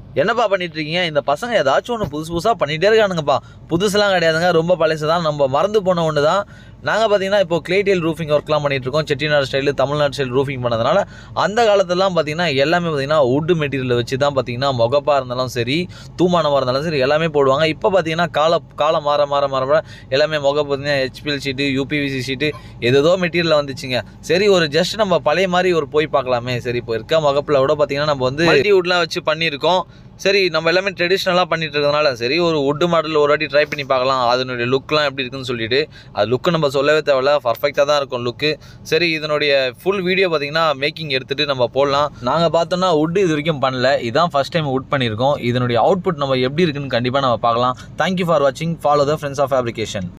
என்னப்பா பண்ணிட்டு இருக்கீங்க இந்த பசங்க ஏதாச்சும் ஒன்று புதுசு புதுசாக பண்ணிகிட்டே இருக்கானுங்கப்பா புதுசுலாம் கிடையாதுங்க ரொம்ப பழசு தான் நம்ம மறந்து போன ஒன்று தான் நாங்கள் பார்த்தீங்கன்னா இப்போ கிளேட்டியல் ரூஃபிங் ஒர்க்லாம் பண்ணிட்டு இருக்கோம் Chettinad style Tamil Nadu style roofing பண்ணதுனால அந்த காலத்துலலாம் பார்த்தீங்கன்னா எல்லாமே பார்த்தீங்கன்னா வுட் மெட்டீரியல் வச்சு தான் பார்த்தீங்கன்னா முகப்பாக இருந்தாலும் சரி தூமானமாக இருந்தாலும் சரி எல்லாமே போடுவாங்க இப்போ பார்த்தீங்கன்னா கால காலம் மாற மாற மாற மாற எல்லாமே முகம் பார்த்தீங்கன்னா ஹெச்பிஎல் ஷீட்டு யூபிவிசி ஷீட்டு ஏதேதோ மெட்டீரியல் வந்துச்சுங்க சரி ஒரு ஜஸ்ட் நம்ம பழைய மாதிரி ஒரு போய் பார்க்கலாமே சரி இப்போ இருக்க முகப்பில் கூட பார்த்தீங்கன்னா நம்ம வந்து மல்டி வுட்லாம் வச்சு பண்ணியிருக்கோம் சரி நம்ம எல்லாமே ட்ரெடிஷ்னலாக பண்ணிட்டு இருக்கிறதுனால சரி ஒரு வுட் மாடல் ஒரு வாட்டி ட்ரை பண்ணி பார்க்கலாம் அதனுடைய லுக்லாம் எப்படி இருக்குன்னு சொல்லிட்டு அது லுக்கு நம்ம சொல்லவே தேவையில்ல பர்ஃபெக்டாக தான் இருக்கும் லுக்கு சரி இதனுடைய ஃபுல் வீடியோ பார்த்தீங்கன்னா மேக்கிங் எடுத்துகிட்டு நம்ம போடலாம் நாங்கள் பார்த்தோன்னா வுட் இது வரைக்கும் பண்ணல இதான் ஃபஸ்ட் டைம் வுட் பண்ணியிருக்கோம் இதனுடைய அவுட்புட் நம்ம எப்படி இருக்குன்னு கண்டிப்பாக நம்ம பார்க்கலாம் தேங்க்யூ ஃபார் வாட்சிங் follow the friends of fabrication